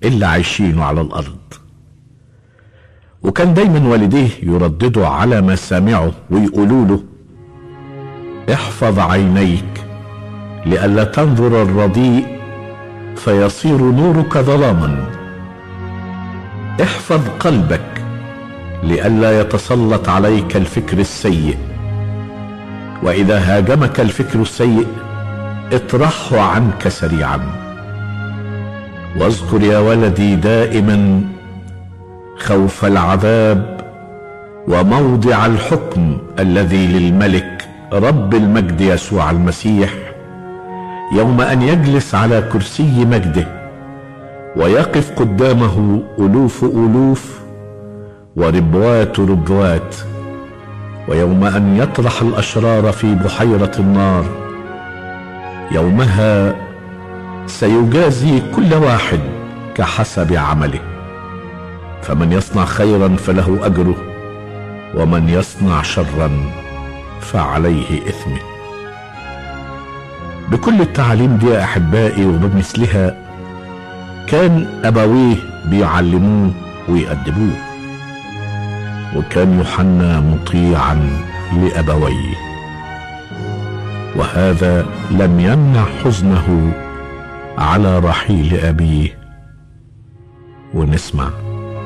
اللي عايشينه على الارض وكان دايما والديه يرددوا على مسامعه ويقولوا له احفظ عينيك لئلا تنظر الرديء فيصير نورك ظلاما احفظ قلبك لئلا يتسلط عليك الفكر السيء واذا هاجمك الفكر السيء اطرحه عنك سريعا واذكر يا ولدي دائما خوف العذاب وموضع الحكم الذي للملك رب المجد يسوع المسيح يوم ان يجلس على كرسي مجده ويقف قدامه الوف الوف وربوات ربوات ويوم ان يطرح الاشرار في بحيره النار يومها سيجازي كل واحد كحسب عمله فمن يصنع خيرا فله اجره ومن يصنع شرا فعليه اثمه بكل التعاليم دي يا احبائي وبمثلها كان ابويه بيعلموه ويأدبوه وكان يوحنا مطيعا لابويه وهذا لم يمنع حزنه على رحيل ابيه ونسمع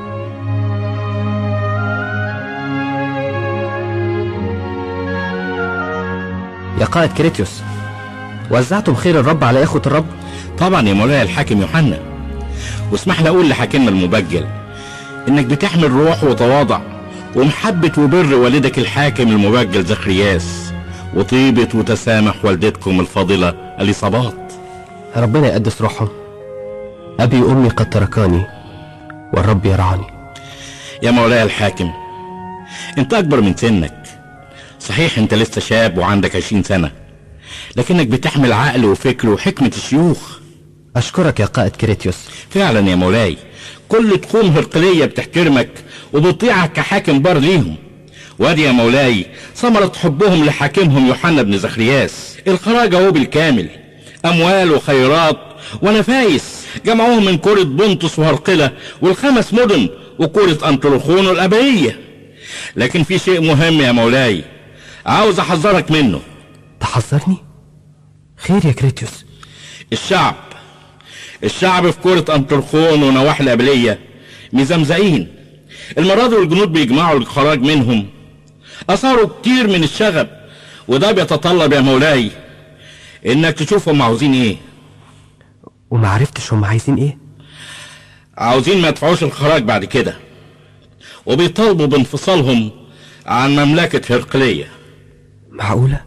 يا قائد كريتيوس وزعتم خير الرب على اخوة الرب طبعا يا مولاي الحاكم يوحنا واسمح لي اقول لحاكمنا المبجل انك بتحمل روح وتواضع ومحبة وبر والدك الحاكم المبجل زكرياس وطيبة وتسامح والدتكم الفاضلة اليصابات ربنا يقدس روحهم ابي وامي قد تركاني والرب يرعاني يا مولاي الحاكم انت اكبر من سنك صحيح انت لسه شاب وعندك عشرين سنة لكنك بتحمل عقل وفكر وحكمة الشيوخ اشكرك يا قائد كريتيوس فعلا يا مولاي كل تقوم هرقلية بتحترمك وبتطيعك كحاكم بار ليهم وادي يا مولاي ثمرة حبهم لحاكمهم يوحنا بن زخرياس الخراج اهو بالكامل اموال وخيرات ونفايس جمعوهم من كرة بنطس وهرقلة والخمس مدن وكرة انطلخون الابرية لكن في شيء مهم يا مولاي عاوز احذرك منه تحذرني خير يا كريتيوس الشعب الشعب في كرة انطرخون ونواحي القبلية مزمزقين المرة دي والجنود بيجمعوا الخراج منهم اثاروا كتير من الشغب وده بيتطلب يا مولاي انك تشوفهم عاوزين ايه وما عرفتش هم عايزين ايه عاوزين ما يدفعوش الخراج بعد كده وبيطالبوا بانفصالهم عن مملكة هرقلية معقولة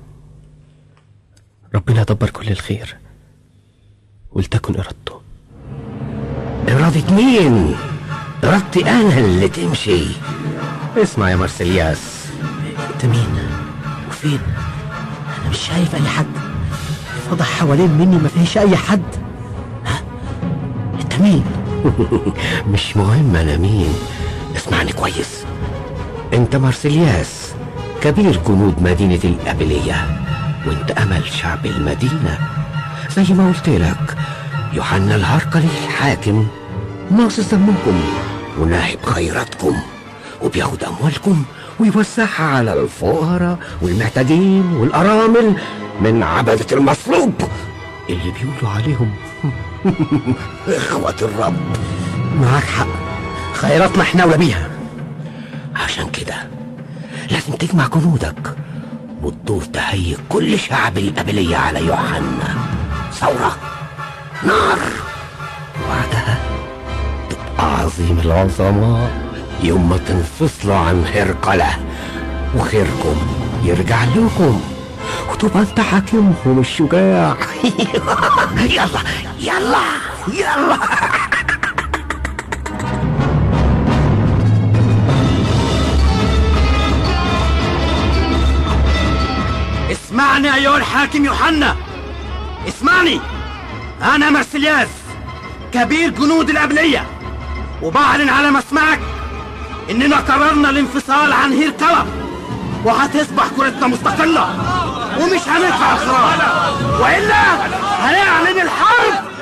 ربنا يدبر كل الخير ولتكن ارادته إرادة مين؟ إرادتي أنا اللي تمشي اسمع يا مرسلياس انت مين وفين انا مش شايف اي حد فضح حوالين مني ما فيش اي حد ها انت مين مش مهم أنا مين اسمعني كويس أنت مرسلياس كبير جنود مدينة الأبلية وأنت أمل شعب المدينة زي ما قلت لك يوحنا الهرقلي الحاكم ناصص دمكم وناهب خيراتكم وبياخد أموالكم ويوزعها على الفقراء والمعتدين والأرامل من عبدة المصلوب اللي بيقولوا عليهم إخوة الرب معاك حق خيراتنا احنا اولى بيها عشان كده لازم تجمع جنودك وتدور تهيئ كل شعب القبلية على يوحنا ثورة نار وبعدها تبقى عظيم العظماء يوم ما تنفصلوا عن هرقلة وخيركم يرجع لكم وتبقى انت حاكمهم الشجاع يلا يلا يلا اسمعني ايها الحاكم يوحنا اسمعني انا مرسلياس كبير جنود الابليه وبعلن على مسمعك اننا قررنا الانفصال عن هيركلا وهتصبح كرتنا مستقله ومش هندفع الخراج والا هنعلن الحرب